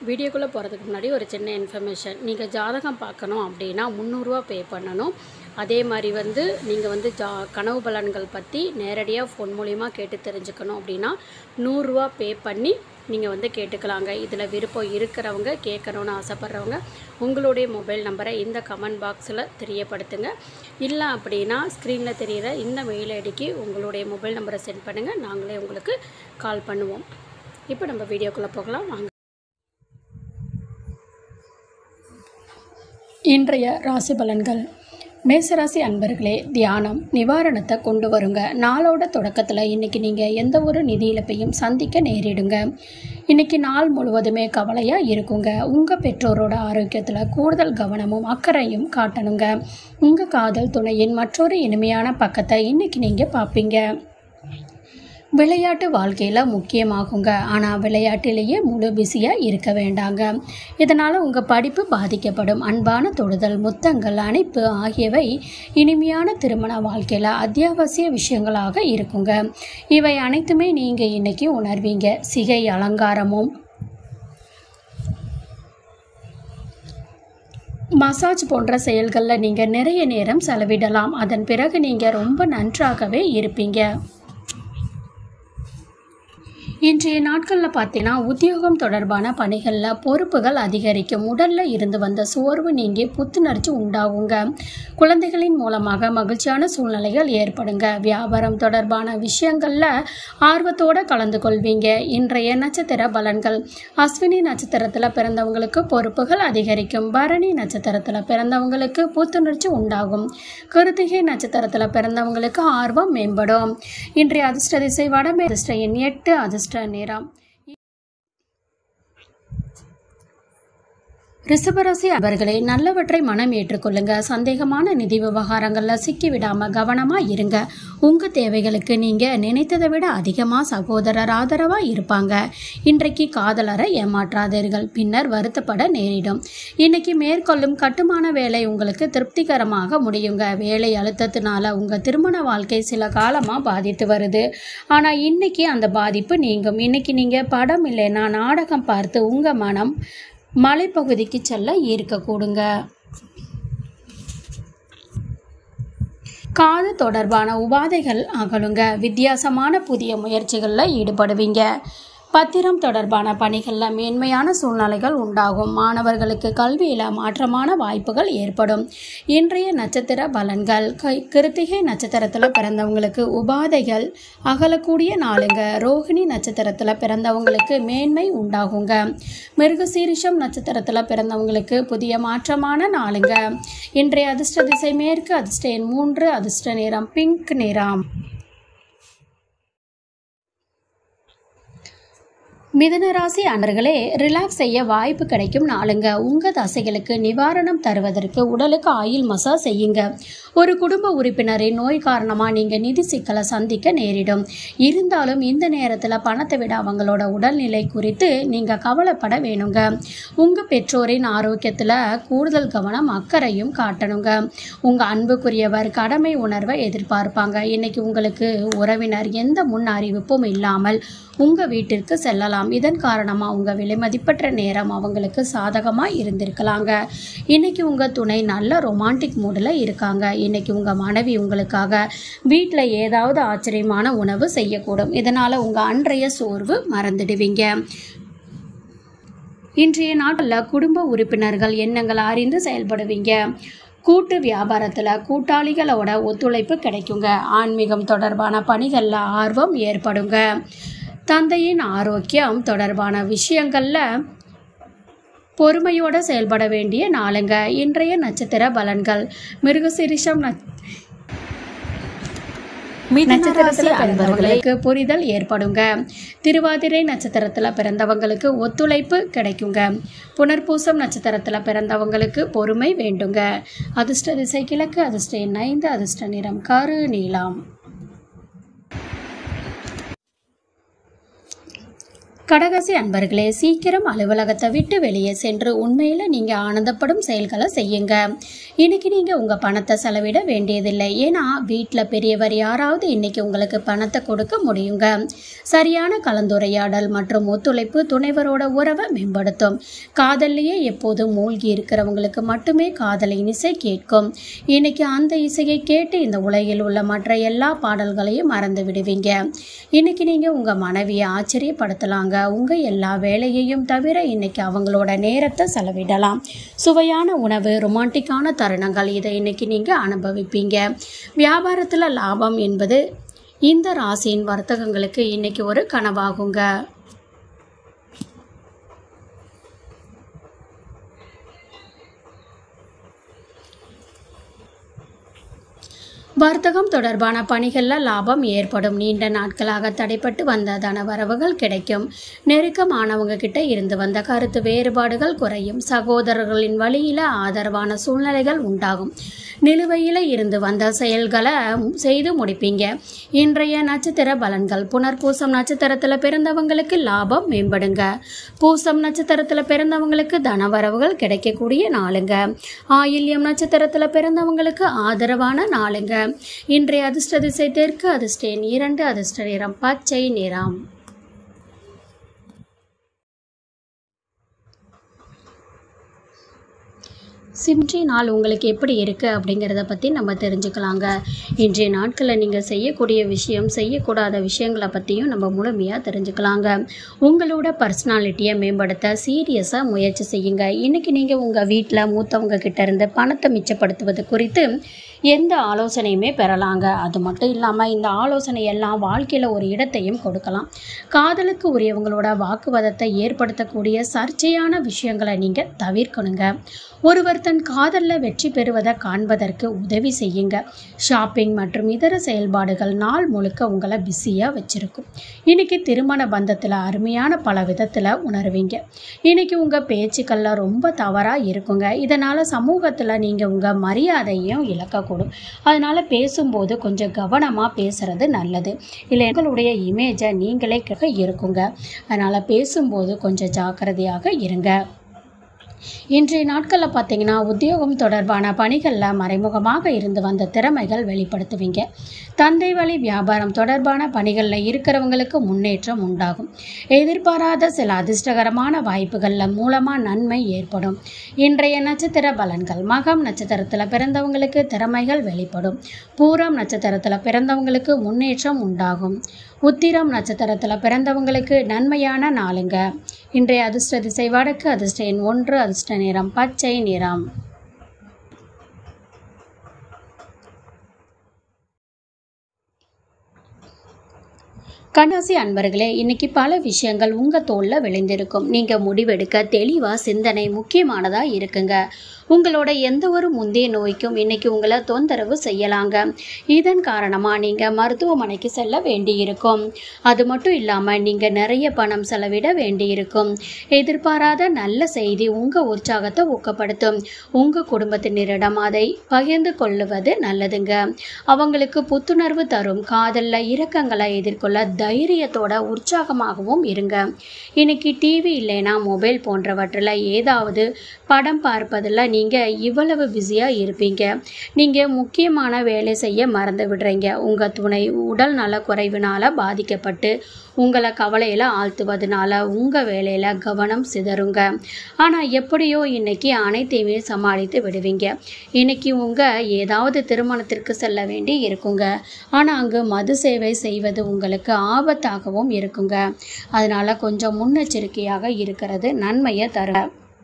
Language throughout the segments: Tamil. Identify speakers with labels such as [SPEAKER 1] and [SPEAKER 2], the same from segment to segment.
[SPEAKER 1] வீடியோக்குள்ளே போகிறதுக்கு முன்னாடி ஒரு சின்ன இன்ஃபர்மேஷன் நீங்கள் ஜாதகம் பார்க்கணும் அப்படின்னா முந்நூறுரூவா பே பண்ணணும் அதே மாதிரி வந்து நீங்கள் வந்து ஜா கனவு பலன்கள் பற்றி நேரடியாக ஃபோன் மூலிமா கேட்டு தெரிஞ்சுக்கணும் அப்படின்னா நூறுரூவா பே பண்ணி நீங்கள் வந்து கேட்டுக்கலாங்க இதில் விருப்பம் இருக்கிறவங்க கேட்கணுன்னு ஆசைப்பட்றவங்க உங்களுடைய மொபைல் நம்பரை இந்த கமெண்ட் பாக்ஸில் தெரியப்படுத்துங்க இல்லை அப்படின்னா ஸ்க்ரீனில் தெரிகிற இந்த மெயில் ஐடிக்கு உங்களுடைய மொபைல் நம்பரை சென்ட் பண்ணுங்கள் நாங்களே உங்களுக்கு கால் பண்ணுவோம் இப்போ நம்ம வீடியோக்குள்ளே போகலாம் வாங்க இன்றைய ராசி பலன்கள் மேசராசி அன்பர்களே தியானம் நிவாரணத்தை கொண்டு வருங்க நாளோட தொடக்கத்தில் இன்றைக்கி நீங்கள் எந்த ஒரு நிதி இழப்பையும் சந்திக்க நேரிடுங்க இன்றைக்கி நாள் முழுவதுமே கவலையாக இருக்குங்க உங்கள் பெற்றோரோட ஆரோக்கியத்தில் கூடுதல் கவனமும் அக்கறையும் காட்டணுங்க உங்கள் காதல் துணையின் மற்றொரு இனிமையான பக்கத்தை இன்றைக்கி நீங்கள் பார்ப்பீங்க விளையாட்டு வாழ்க்கையில் முக்கியமாகுங்க ஆனால் விளையாட்டிலேயே முழு பிஸியாக இருக்க வேண்டாங்க இதனால் உங்கள் படிப்பு பாதிக்கப்படும் அன்பான தொடுதல் முத்தங்கள் அணைப்பு ஆகியவை இனிமையான திருமண வாழ்க்கையில் அத்தியாவசிய விஷயங்களாக இருக்குங்க இவை அனைத்துமே நீங்கள் இன்னைக்கு உணர்வீங்க சிகை அலங்காரமும் மசாஜ் போன்ற செயல்களில் நீங்கள் நிறைய நேரம் செலவிடலாம் அதன் பிறகு நீங்கள் ரொம்ப நன்றாகவே இருப்பீங்க இன்றைய நாட்களில் பார்த்தீங்கன்னா உத்தியோகம் தொடர்பான பணிகளில் பொறுப்புகள் அதிகரிக்கும் உடலில் இருந்து வந்த சோர்வு நீங்கி புத்துணர்ச்சி உண்டாகுங்க குழந்தைகளின் மூலமாக மகிழ்ச்சியான சூழ்நிலைகள் ஏற்படுங்க வியாபாரம் தொடர்பான விஷயங்களில் ஆர்வத்தோடு கலந்து கொள்வீங்க இன்றைய நட்சத்திர பலன்கள் அஸ்வினி நட்சத்திரத்தில் பிறந்தவங்களுக்கு பொறுப்புகள் அதிகரிக்கும் பரணி நட்சத்திரத்தில் பிறந்தவங்களுக்கு புத்துணர்ச்சி உண்டாகும் கிருத்திகை நட்சத்திரத்தில் பிறந்தவங்களுக்கு ஆர்வம் மேம்படும் இன்றைய அதிர்ஷ்ட திசை வடமே அதிர்ஷ்ட எண் எட்டு அதிர்ஷ்ட நிறம் ரிஷபராசி அவர்களே நல்லவற்றை மனம் ஏற்றுக்கொள்ளுங்க சந்தேகமான நிதி விவகாரங்களில் சிக்கிவிடாம கவனமா இருங்க உங்க தேவைகளுக்கு நீங்க நினைத்ததை விட அதிகமா சகோதரர் ஆதரவா இருப்பாங்க இன்றைக்கு காதலரை ஏமாற்றாதீர்கள் பின்னர் வருத்தப்பட நேரிடும் இன்னைக்கு மேற்கொள்ளும் கட்டுமான வேலை உங்களுக்கு திருப்திகரமாக முடியுங்க வேலை அழுத்தத்தினால உங்க திருமண வாழ்க்கை சில காலமா பாதித்து வருது ஆனா இன்னைக்கு அந்த பாதிப்பு நீங்கும் இன்னைக்கு நீங்க படம் இல்லைன்னா நாடகம் பார்த்து உங்க மனம் மலைப்பகுதிக்கு செல்ல ஈர்க்கக்கூடுங்க காது தொடர்பான உபாதைகள் அகலுங்க வித்தியாசமான புதிய முயற்சிகளில் ஈடுபடுவீங்க பத்திரம் தொடர்பான பணிகளில் மேன்மையான சூழ்நிலைகள் உண்டாகும் மாணவர்களுக்கு கல்வியில் மாற்றமான வாய்ப்புகள் ஏற்படும் இன்றைய நட்சத்திர பலன்கள் கை கிருத்திகை நட்சத்திரத்தில் பிறந்தவங்களுக்கு உபாதைகள் அகலக்கூடிய நாளுங்க ரோகிணி நட்சத்திரத்தில் பிறந்தவங்களுக்கு மேன்மை உண்டாகுங்க மிருகசீரிஷம் நட்சத்திரத்தில் பிறந்தவங்களுக்கு புதிய மாற்றமான நாளுங்க இன்றைய அதிர்ஷ்ட திசை மேற்கு அதிர்ஷ்ட எண் மூன்று அதிர்ஷ்ட நிறம் பிங்க் நிறம் மிதனராசி அன்பர்களே ரிலாக்ஸ் செய்ய வாய்ப்பு கிடைக்கும் நாளுங்க உங்க தசைகளுக்கு நிவாரணம் தருவதற்கு உடலுக்கு ஆயில் மசாஜ் செய்யுங்க ஒரு குடும்ப உறுப்பினரின் நோய் காரணமாக நீங்கள் நிதி சிக்கலை சந்திக்க நேரிடும் இருந்தாலும் இந்த நேரத்தில் பணத்தை விட அவங்களோட உடல்நிலை குறித்து நீங்கள் கவலைப்பட வேணுங்க உங்கள் பெற்றோரின் ஆரோக்கியத்தில் கூடுதல் கவனம் அக்கறையும் காட்டணுங்க உங்கள் அன்புக்குரியவர் கடமை உணர்வை எதிர்பார்ப்பாங்க இன்னைக்கு உங்களுக்கு உறவினர் எந்த முன் அறிவிப்பும் இல்லாமல் உங்கள் வீட்டிற்கு செல்லலாம் இதன் காரணமாக உங்கள் விலைமதிப்பற்ற நேரம் அவங்களுக்கு சாதகமாக இருந்திருக்கலாங்க இன்னைக்கு உங்கள் துணை நல்ல ரொமான்டிக் மூடில் இருக்காங்க இன்னைக்கு உங்கள் மனைவி உங்களுக்காக வீட்டில் ஏதாவது ஆச்சரியமான உணவு செய்யக்கூடும் இதனால் உங்கள் அன்றைய சோர்வு மறந்துடுவீங்க இன்றைய நாட்டில் குடும்ப உறுப்பினர்கள் எண்ணங்கள் அறிந்து செயல்படுவீங்க கூட்டு வியாபாரத்தில் கூட்டாளிகளோட ஒத்துழைப்பு கிடைக்குங்க ஆன்மீகம் தொடர்பான பணிகளில் ஆர்வம் ஏற்படுங்க தந்தையின் ஆரோக்கியம் தொடர்பான விஷயங்களில் பொறுமையோடு செயல்பட வேண்டிய நாளுங்க இன்றைய நட்சத்திர பலன்கள் மிருகசிரிஷம் நட்சத்திரத்தில் அன்பர்களுக்கு புரிதல் ஏற்படுங்க திருவாதிரை நட்சத்திரத்தில் பிறந்தவங்களுக்கு ஒத்துழைப்பு கிடைக்குங்க புனர்பூசம் நட்சத்திரத்தில் பிறந்தவங்களுக்கு பொறுமை வேண்டுங்க அதிர்ஷ்ட திசை கிழக்கு அதிர்ஷ்ட எண் ஐந்து அதிர்ஷ்ட நிறம் கரு நீலாம் கடகசி அன்பர்களே சீக்கிரம் அலுவலகத்தை விட்டு வெளியே சென்று உண்மையில் நீங்கள் ஆனந்தப்படும் செயல்களை செய்யுங்க இன்னைக்கு நீங்கள் உங்கள் பணத்தை செலவிட வேண்டியதில்லை ஏன்னா வீட்டில் பெரியவர் யாராவது இன்னைக்கு உங்களுக்கு பணத்தை கொடுக்க முடியுங்க சரியான கலந்துரையாடல் மற்றும் ஒத்துழைப்பு துணைவரோட உறவை மேம்படுத்தும் காதல்லையே எப்போதும் மூழ்கி இருக்கிறவங்களுக்கு மட்டுமே காதலின் இசை கேட்கும் இன்னைக்கு அந்த இசையை கேட்டு இந்த உலகில் உள்ள மற்ற எல்லா பாடல்களையும் மறந்து விடுவீங்க இன்னைக்கு நீங்கள் உங்கள் மனைவியை ஆச்சரியப்படுத்தலாங்க உங்கள் எல்லா வேலையையும் தவிர இன்னைக்கு அவங்களோட நேரத்தை செலவிடலாம் சுவையான உணவு ரொமான்டிக்கான தருணங்கள் இதை இன்னைக்கு நீங்கள் அனுபவிப்பீங்க வியாபாரத்தில் லாபம் என்பது இந்த ராசியின் வர்த்தகங்களுக்கு இன்னைக்கு ஒரு கனவாகுங்க வர்த்தகம் தொடர்பான பணிகளில் லாபம் ஏற்படும் நீண்ட நாட்களாக தடைப்பட்டு வந்த தனவரவுகள் கிடைக்கும் நெருக்கமானவங்க கிட்ட இருந்து வந்த கருத்து வேறுபாடுகள் குறையும் சகோதரர்களின் வழியில ஆதரவான சூழ்நிலைகள் உண்டாகும் நிலுவையில் இருந்து வந்த செயல்களை செய்து முடிப்பீங்க இன்றைய நட்சத்திர பலன்கள் புனர்பூசம் நட்சத்திரத்தில் பிறந்தவங்களுக்கு லாபம் மேம்படுங்க பூசம் நட்சத்திரத்தில் பிறந்தவங்களுக்கு தனவரவுகள் கிடைக்கக்கூடிய நாளுங்க ஆயில்யம் நட்சத்திரத்தில் பிறந்தவங்களுக்கு ஆதரவான நாளுங்க இன்றைய அதிர்ஷ்ட திசை தெற்கு அதிர்ஷ்ட எண் இரண்டு அதிர்ஷ்ட நிறம் பச்சை நிறம் இன்றைய நாள் உங்களுக்கு எப்படி இருக்குது அப்படிங்கிறத பற்றி நம்ம தெரிஞ்சுக்கலாங்க இன்றைய நாட்களில் நீங்கள் செய்யக்கூடிய விஷயம் செய்யக்கூடாத விஷயங்களை பற்றியும் நம்ம முழுமையாக தெரிஞ்சுக்கலாங்க உங்களோட பர்சனாலிட்டியை மேம்படுத்த சீரியஸாக முயற்சி செய்யுங்க இன்றைக்கி நீங்கள் உங்கள் வீட்டில் மூத்தவங்க கிட்ட இருந்து பணத்தை மிச்சப்படுத்துவது குறித்து எந்த ஆலோசனையுமே பெறலாங்க அது மட்டும் இல்லாமல் இந்த ஆலோசனை எல்லாம் வாழ்க்கையில் ஒரு இடத்தையும் கொடுக்கலாம் காதலுக்கு உரியவங்களோட வாக்குவாதத்தை ஏற்படுத்தக்கூடிய சர்ச்சையான விஷயங்களை நீங்கள் தவிர்க்கணுங்க ஒருவர் தன் காதலில் வெற்றி பெறுவதை காண்பதற்கு உதவி செய்யுங்க ஷாப்பிங் மற்றும் இதர செயல்பாடுகள் நாள் முழுக்க உங்களை பிஸியாக வச்சுருக்கும் இன்னைக்கு திருமண பந்தத்தில் அருமையான பல விதத்தில் உணர்வீங்க இன்னைக்கு உங்கள் பேச்சுக்களில் ரொம்ப தவறாக இருக்குங்க இதனால் சமூகத்தில் நீங்கள் உங்கள் மரியாதையும் இழக்கக்கூடும் அதனால் பேசும்போது கொஞ்சம் கவனமாக பேசுறது நல்லது இல்லை உங்களுடைய இமேஜை நீங்களே கேட்க இருக்குங்க அதனால் பேசும்போது கொஞ்சம் ஜாக்கிரதையாக இருங்க இன்றைய நாட்களில் பார்த்தீங்கன்னா உத்தியோகம் தொடர்பான பணிகளில் மறைமுகமாக இருந்து வந்த திறமைகள் வெளிப்படுத்துவீங்க தந்தை வழி வியாபாரம் தொடர்பான பணிகளில் இருக்கிறவங்களுக்கு முன்னேற்றம் உண்டாகும் எதிர்பாராத சில அதிர்ஷ்டகரமான வாய்ப்புகளில் மூலமாக நன்மை ஏற்படும் இன்றைய நட்சத்திர பலன்கள் மகம் நட்சத்திரத்தில் பிறந்தவங்களுக்கு திறமைகள் வெளிப்படும் பூரம் நட்சத்திரத்தில் பிறந்தவங்களுக்கு முன்னேற்றம் உண்டாகும் உத்திரம் நட்சத்திரத்தில் பிறந்தவங்களுக்கு நன்மையான நாளுங்க இன்றைய அதிர்ஷ்ட திசை வடக்கு அதிர்ஷ்ட எண் ஒன்று அதிர்ஷ்ட நிறம் பச்சை நிறம் கண்ணாசி அன்பர்களே இன்னைக்கு பல விஷயங்கள் உங்கள் தோளில் விளைந்திருக்கும் நீங்கள் முடிவெடுக்க தெளிவாக சிந்தனை முக்கியமானதாக இருக்குங்க உங்களோட எந்த ஒரு முந்தைய நோய்க்கும் இன்னைக்கு உங்களை தொந்தரவு செய்யலாங்க இதன் காரணமாக நீங்கள் மருத்துவமனைக்கு செல்ல வேண்டியிருக்கும் அது மட்டும் இல்லாமல் நீங்கள் நிறைய பணம் செலவிட வேண்டியிருக்கும் எதிர்பாராத நல்ல செய்தி உங்கள் உற்சாகத்தை ஊக்கப்படுத்தும் உங்கள் குடும்பத்தினரிடம் அதை பகிர்ந்து கொள்ளுவது நல்லதுங்க அவங்களுக்கு புத்துணர்வு தரும் காதலில் இரக்கங்களை எதிர்கொள்ள தைரியத்தோட உற்சாகமாகவும் இருங்க இன்னைக்கு டிவி இல்லைன்னா மொபைல் போன்றவற்றில் ஏதாவது படம் பார்ப்பதில் நீங்கள் இவ்வளவு பிஸியாக இருப்பீங்க நீங்கள் முக்கியமான வேலை செய்ய மறந்து விடுறீங்க உங்கள் துணை உடல் நல குறைவினால் பாதிக்கப்பட்டு உங்களை கவலையில் ஆழ்த்துவதனால உங்கள் வேலையில் கவனம் சிதறுங்க ஆனால் எப்படியோ இன்னைக்கு அனைத்தையுமே சமாளித்து விடுவீங்க இன்னைக்கு உங்கள் ஏதாவது திருமணத்திற்கு செல்ல வேண்டி இருக்குங்க ஆனால் அங்கு மது சேவை செய்வது உங்களுக்கு ஆபத்தாகவும் இருக்குங்க அதனால் கொஞ்சம் முன்னெச்சரிக்கையாக இருக்கிறது நன்மையை தர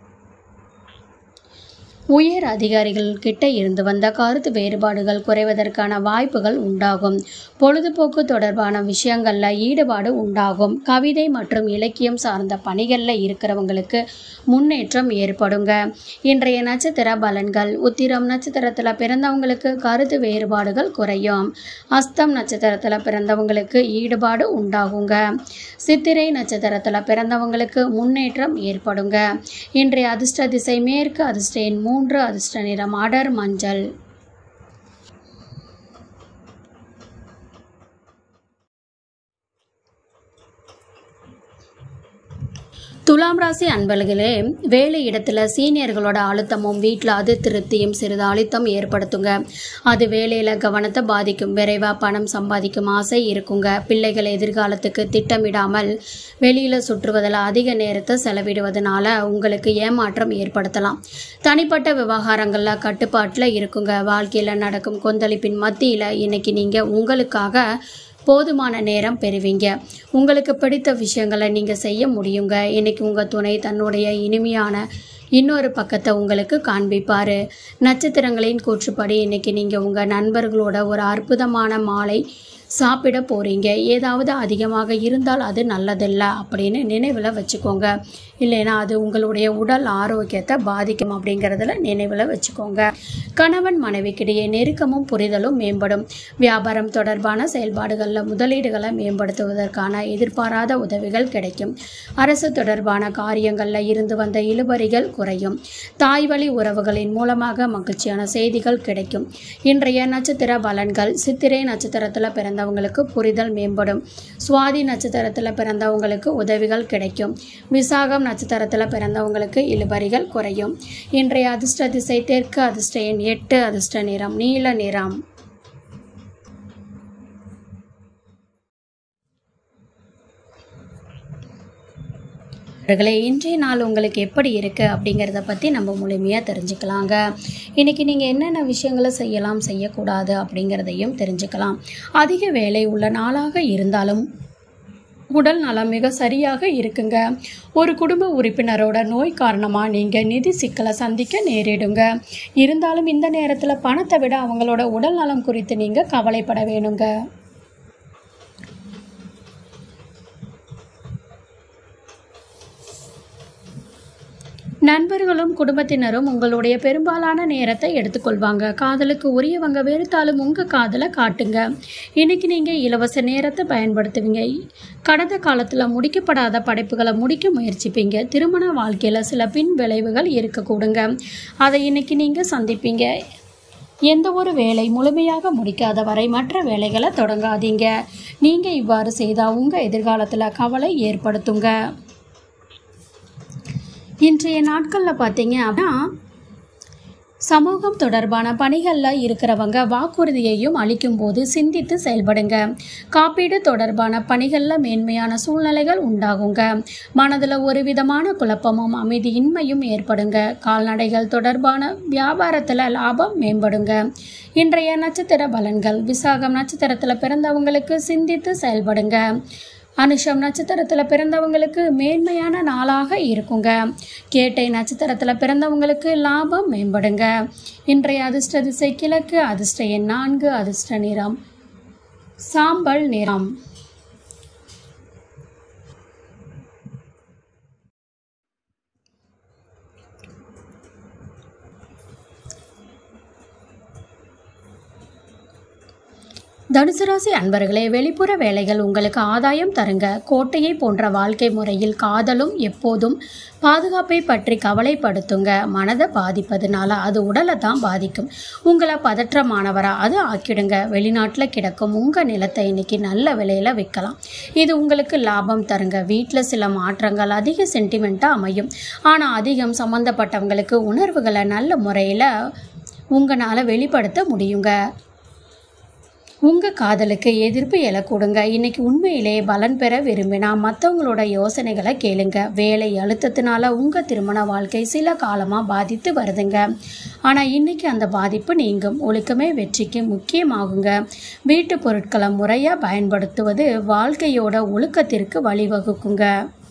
[SPEAKER 1] உயர் அதிகாரிகள் கிட்ட இருந்து வந்த கருத்து வேறுபாடுகள் குறைவதற்கான வாய்ப்புகள் உண்டாகும் பொழுதுபோக்கு தொடர்பான விஷயங்களில் ஈடுபாடு உண்டாகும் கவிதை மற்றும் இலக்கியம் சார்ந்த பணிகளில் இருக்கிறவங்களுக்கு முன்னேற்றம் ஏற்படுங்க இன்றைய நட்சத்திர பலன்கள் உத்திரம் நட்சத்திரத்தில் பிறந்தவங்களுக்கு கருத்து வேறுபாடுகள் குறையும் அஸ்தம் நட்சத்திரத்தில் பிறந்தவங்களுக்கு ஈடுபாடு உண்டாகுங்க சித்திரை நட்சத்திரத்தில் பிறந்தவங்களுக்கு முன்னேற்றம் ஏற்படுங்க இன்றைய அதிர்ஷ்ட திசை மேற்கு அதிர்ஷ்ட எண் மூன்று அதிர்ஷ்ட நிறம் அடர் மஞ்சள் துலாம் ராசி அன்பர்களே வேலை இடத்துல சீனியர்களோட அழுத்தமும் வீட்டில் அது திருப்தியும் சிறிது அழுத்தம் ஏற்படுத்துங்க அது வேலையில் கவனத்தை பாதிக்கும் விரைவாக பணம் சம்பாதிக்கும் ஆசை இருக்குங்க பிள்ளைகள் எதிர்காலத்துக்கு திட்டமிடாமல் வெளியில் சுற்றுவதில் அதிக நேரத்தை செலவிடுவதனால உங்களுக்கு ஏமாற்றம் ஏற்படுத்தலாம் தனிப்பட்ட விவகாரங்களில் கட்டுப்பாட்டில் இருக்குங்க வாழ்க்கையில் நடக்கும் கொந்தளிப்பின் மத்தியில் இன்னைக்கு நீங்கள் உங்களுக்காக போதுமான நேரம் பெறுவீங்க உங்களுக்கு பிடித்த விஷயங்களை நீங்கள் செய்ய முடியுங்க இன்னைக்கு உங்கள் துணை தன்னுடைய இனிமையான இன்னொரு பக்கத்தை உங்களுக்கு காண்பிப்பார் நட்சத்திரங்களின் கூற்றுப்படி இன்னைக்கு நீங்கள் உங்கள் நண்பர்களோட ஒரு அற்புதமான மாலை சாப்பிட போகிறீங்க ஏதாவது அதிகமாக இருந்தால் அது நல்லதில்லை அப்படின்னு நினைவில் வச்சுக்கோங்க இல்லைன்னா அது உங்களுடைய உடல் ஆரோக்கியத்தை பாதிக்கும் அப்படிங்கிறதுல நினைவில் வச்சுக்கோங்க கணவன் மனைவிக்கிடையே நெருக்கமும் புரிதலும் மேம்படும் வியாபாரம் தொடர்பான செயல்பாடுகளில் முதலீடுகளை மேம்படுத்துவதற்கான எதிர்பாராத உதவிகள் கிடைக்கும் அரசு தொடர்பான காரியங்களில் இருந்து வந்த இழுபறிகள் குறையும் தாய் வழி உறவுகளின் மூலமாக மகிழ்ச்சியான செய்திகள் கிடைக்கும் இன்றைய நட்சத்திர பலன்கள் சித்திரை நட்சத்திரத்தில் பிறந்தவங்களுக்கு புரிதல் மேம்படும் சுவாதி நட்சத்திரத்தில் பிறந்தவங்களுக்கு உதவிகள் கிடைக்கும் விசாகம் நட்சத்திரத்தில் பிறந்தவங்களுக்கு இழுபறிகள் குறையும் இன்றைய அதிர்ஷ்ட திசை தெற்கு அதிர்ஷ்ட எண் எட்டு அதிர்ஷ்ட நிறம் நீல நிறம் நண்பர்களே இன்றைய நாள் உங்களுக்கு எப்படி இருக்குது அப்படிங்கிறத பற்றி நம்ம முழுமையாக தெரிஞ்சுக்கலாங்க இன்றைக்கி நீங்கள் என்னென்ன விஷயங்களை செய்யலாம் செய்யக்கூடாது அப்படிங்கிறதையும் தெரிஞ்சுக்கலாம் அதிக வேலை உள்ள நாளாக இருந்தாலும் உடல் நலம் மிக சரியாக இருக்குங்க ஒரு குடும்ப உறுப்பினரோட நோய் காரணமாக நீங்கள் நிதி சிக்கலை சந்திக்க நேரிடுங்க இருந்தாலும் இந்த நேரத்தில் பணத்தை விட அவங்களோட உடல் நலம் குறித்து நீங்கள் கவலைப்பட வேணுங்க நண்பர்களும் குடும்பத்தினரும் உங்களுடைய பெரும்பாலான நேரத்தை எடுத்துக்கொள்வாங்க காதலுக்கு உரியவங்க வெறுத்தாலும் உங்கள் காதலை காட்டுங்க இன்னைக்கு நீங்கள் இலவச நேரத்தை பயன்படுத்துவீங்க கடந்த காலத்தில் முடிக்கப்படாத படைப்புகளை முடிக்க முயற்சிப்பீங்க திருமண வாழ்க்கையில் சில பின் விளைவுகள் இருக்கக்கூடுங்க அதை இன்னைக்கு நீங்கள் சந்திப்பீங்க எந்த ஒரு வேலை முழுமையாக முடிக்காத வரை மற்ற வேலைகளை தொடங்காதீங்க நீங்கள் இவ்வாறு செய்தால் உங்கள் எதிர்காலத்தில் கவலை ஏற்படுத்துங்க இன்றைய நாட்களில் பார்த்தீங்க அப்படின்னா சமூகம் தொடர்பான பணிகளில் இருக்கிறவங்க வாக்குறுதியையும் அளிக்கும்போது சிந்தித்து செயல்படுங்க காப்பீடு தொடர்பான பணிகளில் மேன்மையான சூழ்நிலைகள் உண்டாகுங்க மனதில் ஒரு விதமான குழப்பமும் அமைதியின்மையும் ஏற்படுங்க கால்நடைகள் தொடர்பான வியாபாரத்தில் லாபம் மேம்படுங்க இன்றைய நட்சத்திர பலன்கள் விசாகம் நட்சத்திரத்தில் பிறந்தவங்களுக்கு சிந்தித்து செயல்படுங்க அனுஷம் நட்சத்திரத்தில் பிறந்தவங்களுக்கு மேன்மையான நாளாக இருக்குங்க கேட்டை நட்சத்திரத்தில் பிறந்தவங்களுக்கு லாபம் மேம்படுங்க இன்றைய அதிர்ஷ்ட திசை கிழக்கு அதிர்ஷ்ட எண் நான்கு அதிர்ஷ்ட நிறம் சாம்பல் நிறம் தனுசு ராசி அன்பர்களே வெளிப்புற வேலைகள் உங்களுக்கு ஆதாயம் தருங்க கோட்டையை போன்ற வாழ்க்கை முறையில் காதலும் எப்போதும் பாதுகாப்பை பற்றி கவலைப்படுத்துங்க மனதை பாதிப்பதுனால அது உடலை தான் பாதிக்கும் உங்களை பதற்றமானவரா அது ஆக்கிடுங்க வெளிநாட்டில் கிடக்கும் உங்கள் நிலத்தை இன்னைக்கு நல்ல விலையில் விற்கலாம் இது உங்களுக்கு லாபம் தருங்க வீட்டில் சில மாற்றங்கள் அதிக சென்டிமெண்ட்டாக அமையும் ஆனால் அதிகம் சம்மந்தப்பட்டவங்களுக்கு உணர்வுகளை நல்ல முறையில் உங்களால் வெளிப்படுத்த முடியுங்க உங்கள் காதலுக்கு எதிர்ப்பு எழக்கூடுங்க இன்னைக்கு உண்மையிலே பலன் பெற விரும்பினா மற்றவங்களோட யோசனைகளை கேளுங்க வேலை அழுத்தத்தினால உங்கள் திருமண வாழ்க்கை சில காலமாக பாதித்து வருதுங்க ஆனால் இன்னைக்கு அந்த பாதிப்பு நீங்கும் ஒழுக்கமே வெற்றிக்கு முக்கியமாகுங்க வீட்டு பொருட்களை முறையாக பயன்படுத்துவது வாழ்க்கையோட ஒழுக்கத்திற்கு வழிவகுக்குங்க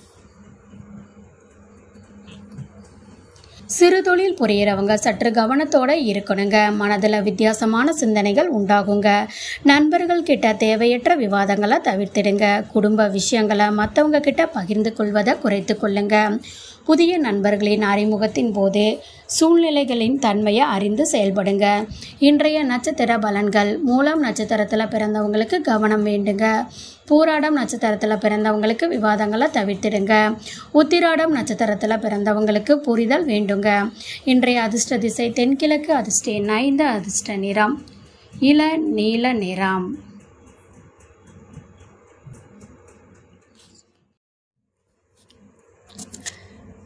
[SPEAKER 1] சிறு தொழில் புரியறவங்க சற்று கவனத்தோட இருக்கணுங்க மனதில் வித்தியாசமான சிந்தனைகள் உண்டாகுங்க நண்பர்கள் கிட்ட தேவையற்ற விவாதங்களை தவிர்த்திடுங்க குடும்ப விஷயங்களை மற்றவங்க கிட்ட பகிர்ந்து கொள்வதை குறைத்து கொள்ளுங்க புதிய நண்பர்களின் அறிமுகத்தின் போது சூழ்நிலைகளின் தன்மையை அறிந்து செயல்படுங்க இன்றைய நட்சத்திர பலன்கள் மூலம் நட்சத்திரத்தில் பிறந்தவங்களுக்கு கவனம் வேண்டுங்க பூராடம் நட்சத்திரத்தில் பிறந்தவங்களுக்கு விவாதங்களை தவிர்த்திடுங்க உத்திராடம் நட்சத்திரத்தில் பிறந்தவங்களுக்கு புரிதல் வேண்டுங்க இன்றைய அதிர்ஷ்ட திசை தென்கிழக்கு அதிர்ஷ்ட எண் ஐந்து அதிர்ஷ்ட நிறம் இள நீல நிறம்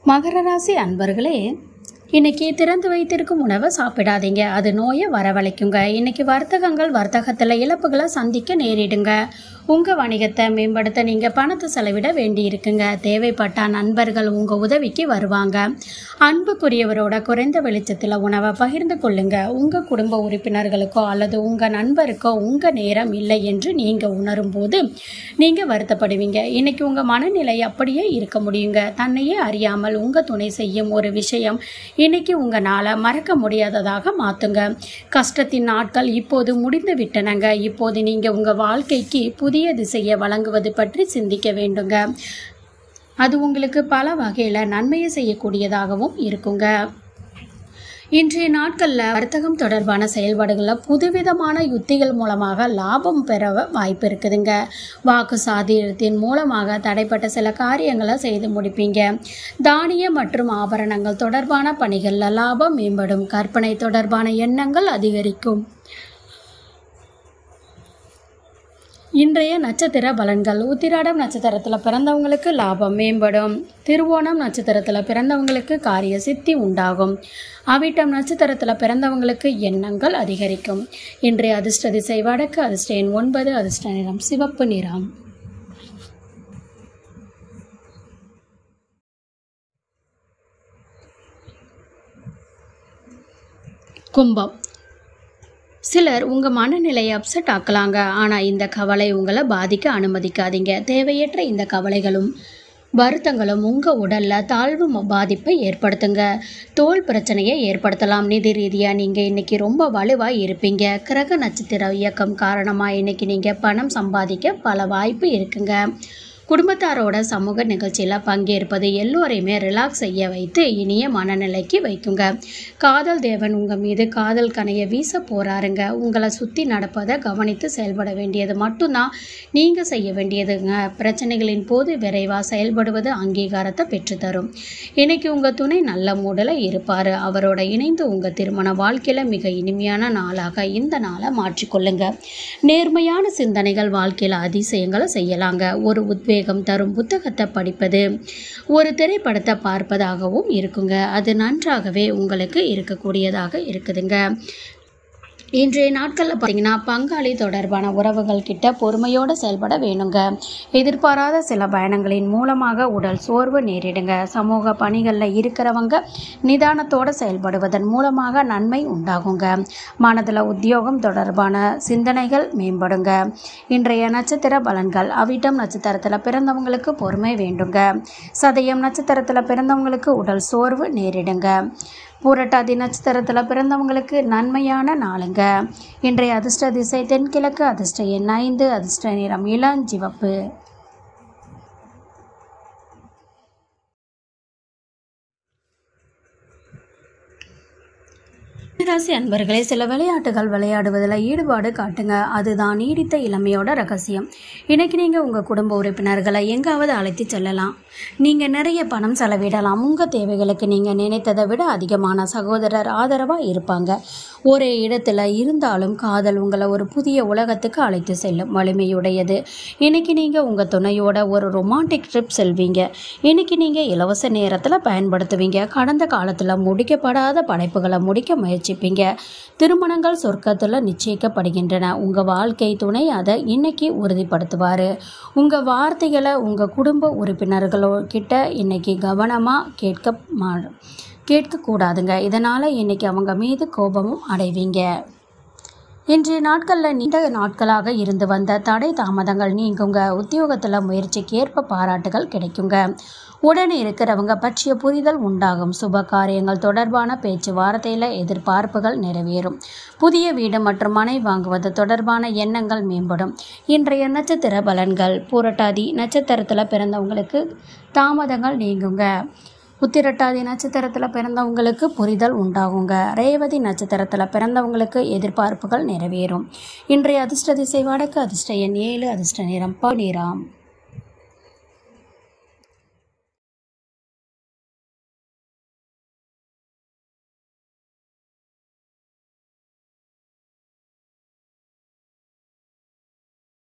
[SPEAKER 1] மகர ராசி அன்பர்களே இன்னைக்கு திறந்து வைத்திருக்கும் உணவை சாப்பிடாதீங்க அது நோயை வரவழைக்குங்க இன்னைக்கு வர்த்தகங்கள் வர்த்தகத்தில் இழப்புகளை சந்திக்க நேரிடுங்க உங்கள் வணிகத்தை மேம்படுத்த நீங்கள் பணத்தை செலவிட வேண்டி இருக்குங்க தேவைப்பட்ட நண்பர்கள் உங்கள் உதவிக்கு வருவாங்க அன்புக்குரியவரோட குறைந்த வெளிச்சத்தில் உணவை பகிர்ந்து கொள்ளுங்க உங்கள் குடும்ப உறுப்பினர்களுக்கோ அல்லது உங்கள் நண்பருக்கோ உங்கள் நேரம் இல்லை என்று நீங்கள் உணரும் போது நீங்கள் வருத்தப்படுவீங்க இன்னைக்கு உங்கள் மனநிலை அப்படியே இருக்க முடியுங்க தன்னையே அறியாமல் உங்கள் துணை செய்யும் ஒரு விஷயம் இன்னைக்கு உங்களால் மறக்க முடியாததாக மாற்றுங்க கஷ்டத்தின் நாட்கள் இப்போது முடிந்து விட்டனங்க இப்போது நீங்கள் உங்கள் வாழ்க்கைக்கு புதிய திசையை வழங்குவது பற்றி சிந்திக்க வேண்டுங்க அது உங்களுக்கு பல வகையில் நன்மையை செய்யக்கூடியதாகவும் இருக்குங்க இன்றைய நாட்களில் வர்த்தகம் தொடர்பான செயல்பாடுகளில் புதுவிதமான யுத்திகள் மூலமாக லாபம் பெற வாய்ப்பு இருக்குதுங்க வாக்கு சாதியத்தின் மூலமாக தடைப்பட்ட சில காரியங்களை செய்து முடிப்பீங்க தானிய மற்றும் ஆபரணங்கள் தொடர்பான பணிகளில் லாபம் மேம்படும் கற்பனை தொடர்பான எண்ணங்கள் அதிகரிக்கும் இன்றைய நட்சத்திர பலன்கள் உத்திராடம் நட்சத்திரத்தில் பிறந்தவங்களுக்கு லாபம் மேம்படும் திருவோணம் நட்சத்திரத்தில் பிறந்தவங்களுக்கு காரிய சித்தி உண்டாகும் அவிட்டம் நட்சத்திரத்தில் பிறந்தவங்களுக்கு எண்ணங்கள் அதிகரிக்கும் இன்றைய அதிர்ஷ்ட திசை வடக்கு அதிர்ஷ்ட எண் ஒன்பது அதிர்ஷ்ட நிறம் சிவப்பு நிறம் கும்பம் சிலர் உங்கள் மனநிலையை அப்செட் ஆக்கலாங்க ஆனால் இந்த கவலை உங்களை பாதிக்க அனுமதிக்காதீங்க தேவையற்ற இந்த கவலைகளும் வருத்தங்களும் உங்கள் உடலில் தாழ்வு ம- பாதிப்பை ஏற்படுத்துங்க தோல் பிரச்சனையை ஏற்படுத்தலாம் நிதி ரீதியாக நீங்கள் இன்றைக்கி ரொம்ப வலுவாக இருப்பீங்க கிரக நட்சத்திர இயக்கம் காரணமாக இன்றைக்கி நீங்கள் பணம் சம்பாதிக்க பல வாய்ப்பு இருக்குங்க குடும்பத்தாரோட சமூக நிகழ்ச்சியில் பங்கேற்பது எல்லோரையுமே ரிலாக்ஸ் செய்ய வைத்து இனிய மனநிலைக்கு வைக்குங்க காதல் தேவன் உங்கள் மீது காதல் கனைய வீச போறாருங்க உங்களை சுற்றி நடப்பதை கவனித்து செயல்பட வேண்டியது மட்டும்தான் நீங்கள் செய்ய வேண்டியதுங்க பிரச்சனைகளின் போது விரைவாக செயல்படுவது அங்கீகாரத்தை பெற்றுத்தரும் இன்னைக்கு உங்கள் துணை நல்ல மூடில் இருப்பார் அவரோட இணைந்து உங்கள் திருமண வாழ்க்கையில் மிக இனிமையான நாளாக இந்த நாளை மாற்றிக்கொள்ளுங்க நேர்மையான சிந்தனைகள் வாழ்க்கையில் அதிசயங்களை செய்யலாங்க ஒரு உத்வேகம் தரும் புத்தகத்தை படிப்பது ஒரு திரைப்படத்தை பார்ப்பதாகவும் இருக்குங்க அது நன்றாகவே உங்களுக்கு இருக்கக்கூடியதாக இருக்குதுங்க இன்றைய நாட்களில் பார்த்தீங்கன்னா பங்காளி தொடர்பான உறவுகள் கிட்ட பொறுமையோடு செயல்பட வேணுங்க எதிர்பாராத சில பயணங்களின் மூலமாக உடல் சோர்வு நேரிடுங்க சமூக பணிகளில் இருக்கிறவங்க நிதானத்தோடு செயல்படுவதன் மூலமாக நன்மை உண்டாகுங்க மனதில் உத்தியோகம் தொடர்பான சிந்தனைகள் மேம்படுங்க இன்றைய நட்சத்திர பலன்கள் அவிட்டம் நட்சத்திரத்தில் பிறந்தவங்களுக்கு பொறுமை வேண்டுங்க சதயம் நட்சத்திரத்தில் பிறந்தவங்களுக்கு உடல் சோர்வு நேரிடுங்க பூரட்டாதி நட்சத்திரத்தில் பிறந்தவங்களுக்கு நன்மையான நாளுங்க இன்றைய அதிர்ஷ்ட திசை தென்கிழக்கு அதிர்ஷ்ட எண் ஐந்து அதிர்ஷ்ட நிறம் இளஞ்சிவப்பு ராசி அன்பர்களே சில விளையாட்டுகள் விளையாடுவதில் ஈடுபாடு காட்டுங்க அதுதான் நீடித்த இளமையோட ரகசியம் இன்னைக்கு நீங்கள் உங்கள் குடும்ப உறுப்பினர்களை எங்காவது அழைத்து செல்லலாம் நீங்கள் நிறைய பணம் செலவிடலாம் உங்கள் தேவைகளுக்கு நீங்கள் நினைத்ததை விட அதிகமான சகோதரர் ஆதரவாக இருப்பாங்க ஒரே இடத்துல இருந்தாலும் காதல் உங்களை ஒரு புதிய உலகத்துக்கு அழைத்து செல்லும் வலிமையுடையது இன்னைக்கு நீங்கள் உங்கள் துணையோட ஒரு ரொமான்டிக் ட்ரிப் செல்வீங்க இன்னைக்கு நீங்கள் இலவச நேரத்தில் பயன்படுத்துவீங்க கடந்த காலத்தில் முடிக்கப்படாத படைப்புகளை முடிக்க முயற்சிப்பீங்க திருமணங்கள் சொர்க்கத்தில் நிச்சயிக்கப்படுகின்றன உங்கள் வாழ்க்கை துணை அதை இன்னைக்கு உறுதிப்படுத்துவார் உங்கள் வார்த்தைகளை உங்கள் குடும்ப உறுப்பினர்களோ கிட்ட இன்னைக்கு கவனமாக கேட்க மா கேட்கக்கூடாதுங்க இதனால் இன்னைக்கு அவங்க மீது கோபமும் அடைவீங்க இன்றைய நாட்களில் நீண்ட நாட்களாக இருந்து வந்த தடை தாமதங்கள் நீங்குங்க உத்தியோகத்தில் முயற்சிக்கு ஏற்ப பாராட்டுகள் கிடைக்குங்க உடனே இருக்கிறவங்க பற்றிய புரிதல் உண்டாகும் சுப காரியங்கள் தொடர்பான பேச்சுவார்த்தையில் எதிர்பார்ப்புகள் நிறைவேறும் புதிய வீடு மற்றும் மனை வாங்குவது தொடர்பான எண்ணங்கள் மேம்படும் இன்றைய நட்சத்திர பலன்கள் பூரட்டாதி நட்சத்திரத்தில் பிறந்தவங்களுக்கு தாமதங்கள் நீங்குங்க உத்திரட்டாதி நட்சத்திரத்தில் பிறந்தவங்களுக்கு புரிதல் உண்டாகுங்க ரேவதி நட்சத்திரத்தில் பிறந்தவங்களுக்கு எதிர்பார்ப்புகள் நிறைவேறும் இன்றைய அதிர்ஷ்ட திசை வடக்கு அதிர்ஷ்ட எண் ஏழு அதிர்ஷ்ட நிறம் பனிராம்